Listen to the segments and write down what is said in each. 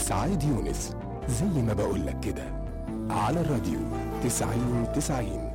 إسعاد يونس زي ما بقولك كده على الراديو تسعين تسعين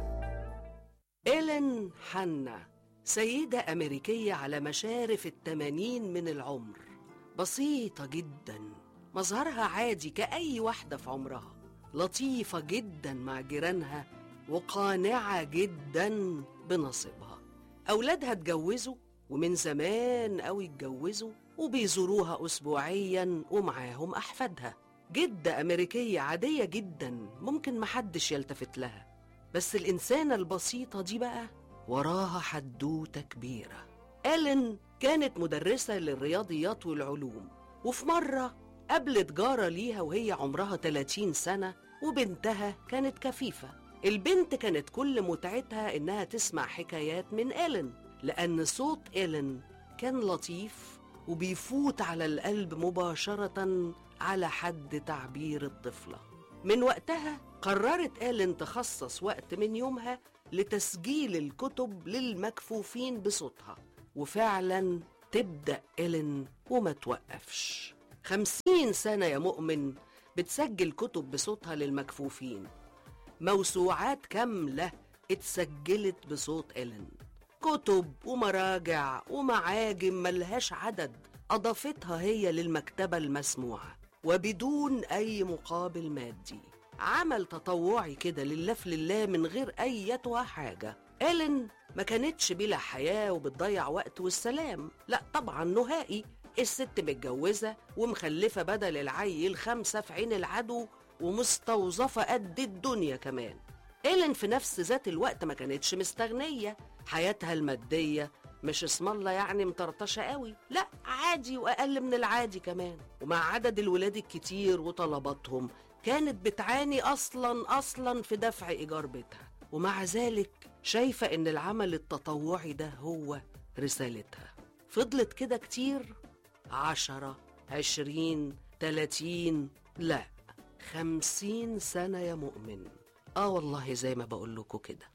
إيلين حنا سيدة أمريكية على مشارف التمانين من العمر بسيطة جدا مظهرها عادي كأي واحدة في عمرها لطيفة جدا مع جيرانها وقانعة جدا بنصيبها أولادها اتجوزوا ومن زمان أوي اتجوزوا وبيزوروها أسبوعيا ومعاهم أحفادها جدة أمريكية عادية جدا ممكن محدش يلتفت لها بس الإنسانة البسيطة دي بقى وراها حدوتة كبيرة إيلين كانت مدرسة للرياضيات والعلوم وفي مرة قابلت جارة ليها وهي عمرها 30 سنة وبنتها كانت كفيفة البنت كانت كل متعتها إنها تسمع حكايات من إيلين لأن صوت إيلين كان لطيف وبيفوت على القلب مباشرة على حد تعبير الطفلة من وقتها قررت إيلين تخصص وقت من يومها لتسجيل الكتب للمكفوفين بصوتها وفعلا تبدأ إيلين وما توقفش خمسين سنة يا مؤمن بتسجل كتب بصوتها للمكفوفين موسوعات كاملة اتسجلت بصوت إيلين كتب ومراجع ومعاجم ملهاش عدد أضافتها هي للمكتبة المسموعة وبدون أي مقابل مادي عمل تطوعي كده لله في لله من غير أيتها حاجة إيلين ما كانتش بلا حياة وبتضيع وقت والسلام لا طبعا نهائي الست متجوزة ومخلفة بدل العيل خمسة في عين العدو ومستوظفة قد الدنيا كمان إيلين في نفس ذات الوقت ما كانتش مستغنية حياتها المادية مش اسم الله يعني مطرطشة قوي لا عادي وأقل من العادي كمان ومع عدد الولاد الكتير وطلباتهم كانت بتعاني أصلا أصلا في دفع إيجار بيتها ومع ذلك شايفة إن العمل التطوعي ده هو رسالتها فضلت كده كتير عشرة عشرين تلاتين لا خمسين سنة يا مؤمن آه والله زي ما بقول لكم كده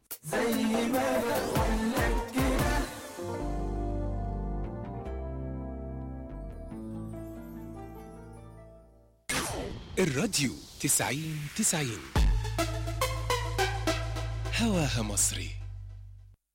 الراديو تسعين تسعين هواها مصري